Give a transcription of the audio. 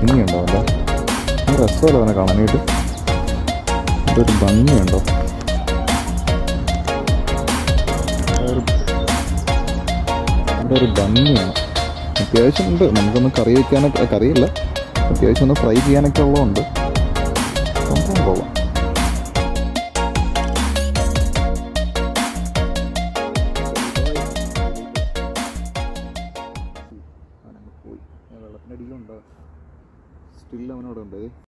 ഭംഗിയുണ്ടോ അവൻ്റെ ഒരു രസമല്ലോ അവനെ കാണാനായിട്ട് ഇതൊരു ഭംഗിയുണ്ടോ ഒരു ഇവിടെ ഒരു ഭംഗിയാണ് അത്യാവശ്യം ഉണ്ട് നമുക്കൊന്ന് കറി വയ്ക്കാനൊക്കെ കറിയില്ല അത്യാവശ്യം ഒന്ന് ഫ്രൈ ചെയ്യാനൊക്കെ ഉള്ളതുണ്ട് സംഭവം കൊള്ളാം പോയി വെള്ളത്തിനടിയിലുണ്ടോ സ്റ്റിൽ അവനോട് ഉണ്ട്